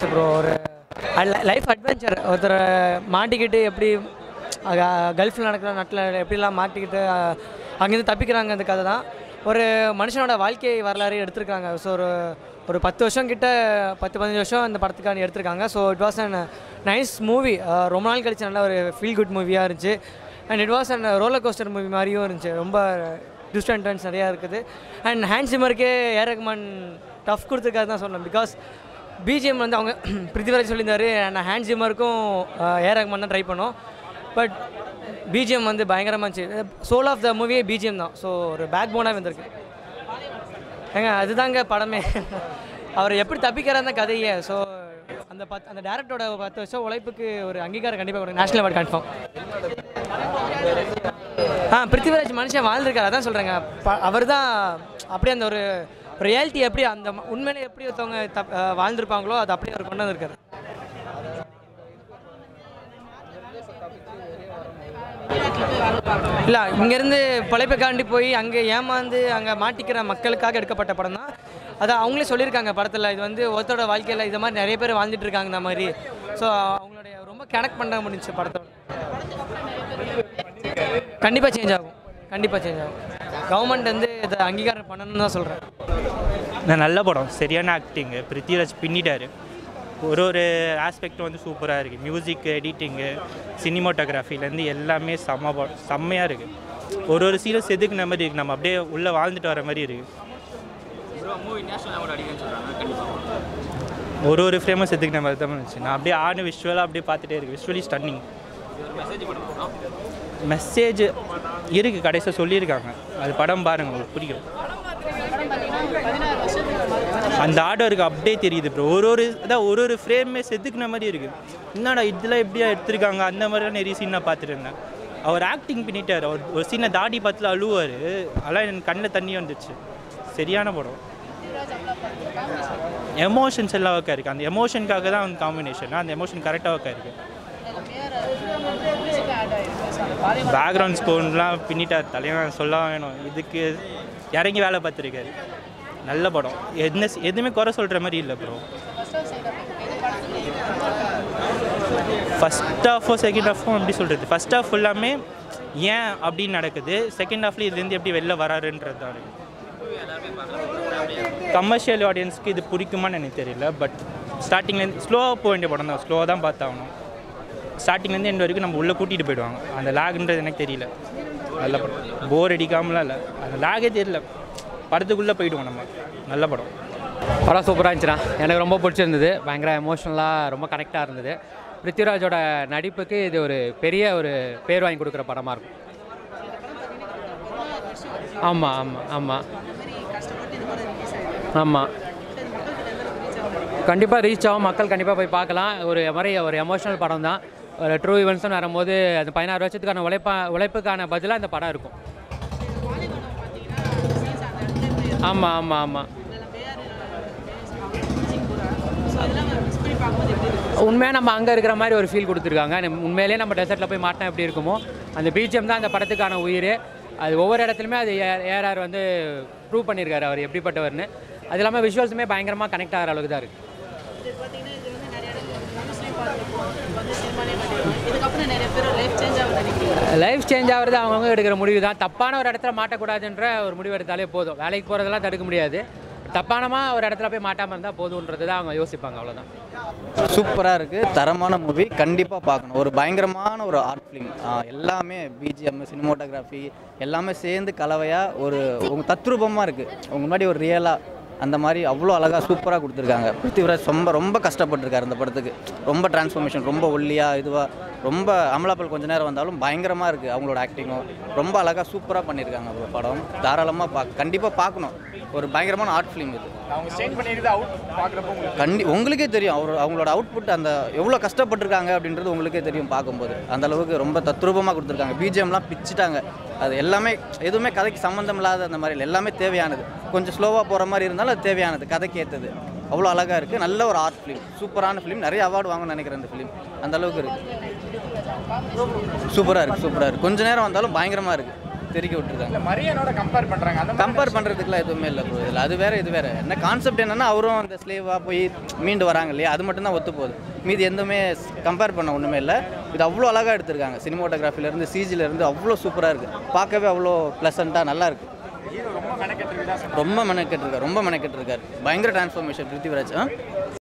இருந்துச்சு ப்ரோ ஒரு life adventure ஒருத்தர் மாட்டிக்கிட்டு எப்படி கல்ஃபில் நடக்கிற நாட்டில் எப்படிலாம் மாட்டிக்கிட்டு அஹ், அங்கேருந்து தப்பிக்கிறாங்க அந்த கதை தான் ஒரு மனுஷனோட வாழ்க்கை வரலாறு எடுத்திருக்காங்க ஸோ ஒரு ஒரு பத்து வருஷம் கிட்ட பத்து பதினஞ்சு வருஷம் அந்த படத்துக்கான எடுத்திருக்காங்க so it was an nice movie ரொம்ப நாள் கழிச்சு நல்ல ஒரு ஃபீல் குட் மூவியாக இருந்துச்சு and it was and roller coaster movie மாதிரியும் இருந்துச்சு ரொம்ப ட்விஸ்ட் அண்ட் டர்ன்ஸ் நிறையா இருக்குது அண்ட் ஹேண்ட் சிம்மருக்கே ஏ ரகுமான் டஃப் கொடுத்துருக்காரு தான் சொல்லணும் பிகாஸ் பிஜிஎம் வந்து அவங்க பிருத்திவிராஜ் சொல்லியிருந்தாரு நான் ஹேண்ட் ஜிம்மருக்கும் ஏ ரகுமான் தான் ட்ரை பண்ணோம் பட் பிஜிஎம் வந்து பயங்கரமாக இருந்துச்சு சோல் ஆஃப் த மூவியே பிஜிஎம் தான் ஸோ ஒரு பேக் போனாக வந்திருக்கு ஏங்க அதுதாங்க படமே அவர் எப்படி தப்பிக்கிறார் அந்த கதையை ஸோ அந்த பத் அந்த டேரக்டரோட பத்து வருஷம் உழைப்புக்கு ஒரு அங்கீகாரம் கண்டிப்பாக கொடுங்க நேஷனல் அவார்டு கன்ஃபார்ம் ஆ பிருத்திவிராஜ் மனுஷன் வாழ்ந்திருக்காரு அதான் சொல்கிறேங்க அவர் தான் அப்படியே அந்த ஒரு ரியாலிட்டி எப்படி அந்த ம- உண்மையில எப்படி ஒருத்தவங்க தப் அஹ் வாழ்ந்திருப்பாங்களோ அது அப்படியே அவர் கொண்டு வந்திருக்காரு இல்லை இங்கேருந்து பிழைப்புக்காண்டி போய் அங்கே ஏமாந்து அங்கே மாட்டிக்கிற மக்களுக்காக எடுக்கப்பட்ட படம் தான் அதான் அவங்களே சொல்லியிருக்காங்க படத்தில் இது வந்து ஒருத்தரோட வாழ்க்கையில் இது மாதிரி நிறைய பேர் வாழ்ந்துட்டு இருக்காங்க இந்த மாதிரி ஸோ அவங்களுடைய ரொம்ப கனெக்ட் பண்ண முடிஞ்சுச்சு படத்தோட கண்டிப்பாக சேஞ்ச் ஆகும் கண்டிப்பாக சேஞ்ச் ஆகும் கவர்மெண்ட் வந்து இதை அங்கீகாரம் பண்ணணும்னு தான் சொல்கிறேன் நான் நல்ல படம் சரியான ஆக்டிங்கு பிருத்திவிராஜ் பின்னிட்டாரு ஒரு ஒரு ஆஸ்பெக்டும் வந்து சூப்பராக இருக்குது மியூசிக் எடிட்டிங்கு சினிமோட்டோகிராஃபிலேருந்து எல்லாமே செம்ம படம் செம்மையாக இருக்குது ஒரு ஒரு சீனும் செதுக்குன மாதிரி இருக்குது நம்ம அப்படியே உள்ளே வாழ்ந்துட்டு வர மாதிரி இருக்குது ஒரு ஒரு ஃப்ரேமும் செதுக்குன மாதிரி தான் இருந்துச்சு நான் அப்படியே ஆடு விஷுவலாக அப்படியே பார்த்துட்டே இருக்கு விஷுவலி ஸ்டன்னிங் மெசேஜ் இருக்குது கடைசியாக சொல்லியிருக்காங்க அது படம் பாருங்கள் உங்களுக்கு புரியும் அந்த ஆர்டருக்கு அப்படியே தெரியுது ப்ரோ ஒரு ஒரு அதான் ஒரு ஒரு ஃப்ரேமே செதுக்குன மாதிரி இருக்குது என்னடா இதெல்லாம் எப்படியா எடுத்திருக்காங்க அந்த மாதிரிலாம் நிறைய சீன் நான் பார்த்துட்டு இருந்தேன் அவர் ஆக்டிங் பண்ணிட்டார் அவர் ஒரு சீனை தாடி பார்த்துல அழுவார் அதெல்லாம் எனக்கு கண்ணில் தண்ணி வந்துச்சு சரியான படம் எமோஷன்ஸ் எல்லாம் ஒர்க்காக இருக்குது அந்த எமோஷனுக்காக தான் அந்த காம்பினேஷன் அந்த எமோஷன் கரெக்டாக ஒர்க்காக இருக்குது பேக்ரவுண்ட் ஸ்கோர்லாம் பின்னிட்டார் தலைவன் சொல்ல வேணும் இதுக்கு இறங்கி வேலை பார்த்துருக்காரு நல்ல படம் என்ன எதுவுமே குறை சொல்கிற மாதிரி இல்லை ப்ரோ ஃபஸ்ட் ஹாஃபோ செகண்ட் ஹாஃபோ எப்படி சொல்கிறது ஃபஸ்ட் ஹாஃப் ஃபுல்லாமே ஏன் அப்படின்னு நடக்குது செகண்ட் ஹாஃப்ல இதுலேருந்து எப்படி வெளில வராருன்றது தான் கமர்ஷியல் ஆடியன்ஸ்க்கு இது பிடிக்குமான்னு எனக்கு தெரியல பட் ஸ்டார்டிங்லேருந்து ஸ்லோவாக போக வேண்டிய படம் தான் ஸ்லோவாக தான் பார்த்தாகணும் ஸ்டார்டிங்லேருந்து எண்ட் வரைக்கும் நம்ம உள்ளே கூட்டிகிட்டு போயிடுவாங்க அந்த லேக்ன்றது எனக்கு தெரியல நல்ல படம் போர் அடிக்காமலாம் இல்லை அந்த லேகே தெரியல படத்துக்குள்ளே போயிடுவோம் நம்ம நல்ல படம் படம் சூப்பராக இருந்துச்சுண்ணா எனக்கு ரொம்ப பிடிச்சிருந்தது பயங்கர எமோஷ்னலாக ரொம்ப கனெக்டாக இருந்தது பிருத்திவிராஜோட நடிப்புக்கு இது ஒரு பெரிய ஒரு பேர் வாங்கி கொடுக்குற படமாக இருக்கும் ஆமாம் ஆமாம் ஆமாம் ஆமாம் கண்டிப்பாக ரீச் ஆகும் மக்கள் கண்டிப்பாக போய் பார்க்கலாம் ஒரு மாதிரி ஒரு எமோஷனல் படம் தான் ஒரு ட்ரூ ஈவெண்ட்ஸ்னு வரும்போது அந்த பதினாறு வருஷத்துக்கான உழைப்பா உழைப்புக்கான பதிலாக இந்த படம் இருக்கும் ஆமாம் ஆமாம் ஆமாம் உண்மையாக நம்ம அங்கே இருக்கிற மாதிரி ஒரு ஃபீல் கொடுத்துருக்காங்க நம்ம உண்மையிலேயே நம்ம டெசர்ட்டில் போய் மாட்டினா எப்படி இருக்குமோ அந்த பிஜிஎம் தான் அந்த படத்துக்கான உயிர் அது ஒவ்வொரு இடத்துலையுமே அது ஏஆர் வந்து ப்ரூவ் பண்ணியிருக்காரு அவர் எப்படிப்பட்டவர்னு அது இல்லாமல் விஷுவல்ஸுமே பயங்கரமாக கனெக்ட் ஆகிற அளவுக்கு தான் இருக்குது இதுக்கப்புறம் நிறைய பேர் லைஃப் சேஞ்ச் ஆகுது நினைக்கிறீங்க லைஃப் சேஞ்ச் ஆகிறது அவங்கவுங்க எடுக்கிற முடிவு தான் தப்பான ஒரு இடத்துல மாட்டக்கூடாதுன்ற ஒரு முடிவு எடுத்தாலே போதும் வேலைக்கு போகிறதெல்லாம் தடுக்க முடியாது தப்பானமா ஒரு இடத்துல போய் மாட்டாமல் இருந்தால் போதுன்றது தான் அவங்க யோசிப்பாங்க அவ்வளோதான் சூப்பராக இருக்குது தரமான மூவி கண்டிப்பாக பார்க்கணும் ஒரு பயங்கரமான ஒரு ஆர்ட் ஃபிலிம் எல்லாமே பிஜிஎம் சினிமோட்டோகிராஃபி எல்லாமே சேர்ந்து கலவையாக ஒரு உங்கள் தத்ரூபமாக இருக்குது உங்க முன்னாடி ஒரு ரியலாக அந்த மாதிரி அவ்வளோ அழகாக சூப்பராக கொடுத்துருக்காங்க பிருத்திவிராஜ் ரொம்ப ரொம்ப கஷ்டப்பட்டிருக்காரு அந்த படத்துக்கு ரொம்ப டிரான்ஸ்ஃபர்மேஷன் ரொம்ப ஒல்லியாக இதுவாக ரொம்ப அமலாப்பல் கொஞ்ச நேரம் வந்தாலும் பயங்கரமாக இருக்குது அவங்களோட ஆக்டிங்கும் ரொம்ப அழகாக சூப்பராக பண்ணியிருக்காங்க அந்த படம் தாராளமாக பா கண்டிப்பாக பார்க்கணும் ஒரு பயங்கரமான ஆர்ட் ஃபிலிம் இது கண்டி உங்களுக்கே தெரியும் அவர் அவங்களோட அவுட்புட் அந்த எவ்வளோ கஷ்டப்பட்டிருக்காங்க அப்படின்றது உங்களுக்கே தெரியும் பார்க்கும்போது அந்த அளவுக்கு ரொம்ப தத்ரூபமாக கொடுத்துருக்காங்க பிஜிஎம்லாம் பிச்சுட்டாங்க அது எல்லாமே எதுவுமே கதைக்கு சம்மந்தம் இல்லாத அந்த மாதிரி இல்லை எல்லாமே தேவையானது கொஞ்சம் ஸ்லோவாக போகிற மாதிரி இருந்தாலும் அது தேவையானது கதைக்கு ஏற்றது அவ்வளோ அழகாக இருக்குது நல்ல ஒரு ஆர்ட் ஃபிலிம் சூப்பரான ஃபிலிம் நிறைய அவார்டு வாங்கணும்னு நினைக்கிறேன் இந்த ஃபிலிம் அந்த அளவுக்கு இருக்குது சூப்பராக இருக்குது சூப்பராக இருக்குது கொஞ்ச நேரம் வந்தாலும் பயங்கரமாக இருக்குது தெறிக்க விட்டுருக்காங்க மரியனோட கம்பேர் பண்றாங்க அந்த மாதிரி கம்பேர் பண்ணுறதுக்குலாம் எதுவுமே இல்லை ப்ரோ இதில் அது வேற இது வேற என்ன கான்செப்ட் என்னன்னா அவரும் அந்த ஸ்லேவாக போய் மீண்டு வராங்க இல்லையா அது மட்டும் தான் ஒத்து போகுது மீதி எதுவுமே கம்பேர் பண்ண ஒன்றுமே இல்லை இது அவ்வளோ அழகாக எடுத்திருக்காங்க சினிமோட்டோகிராஃபிலேருந்து சிஜிலேருந்து அவ்வளோ சூப்பராக இருக்குது பார்க்கவே அவ்வளோ ப்ளசண்ட்டாக நல்லா இருக்கு ஹீரோ ரொம்ப மெனக்கெட்டு இருக்கா ரொம்ப மெனக்கெட்டு இருக்காரு ரொம்ப மெனக்கெட்டு இருக்காரு பயங்கர டிரான்ஸ்ஃபர்மேஷன் பிருத்திவிராஜ் ஆ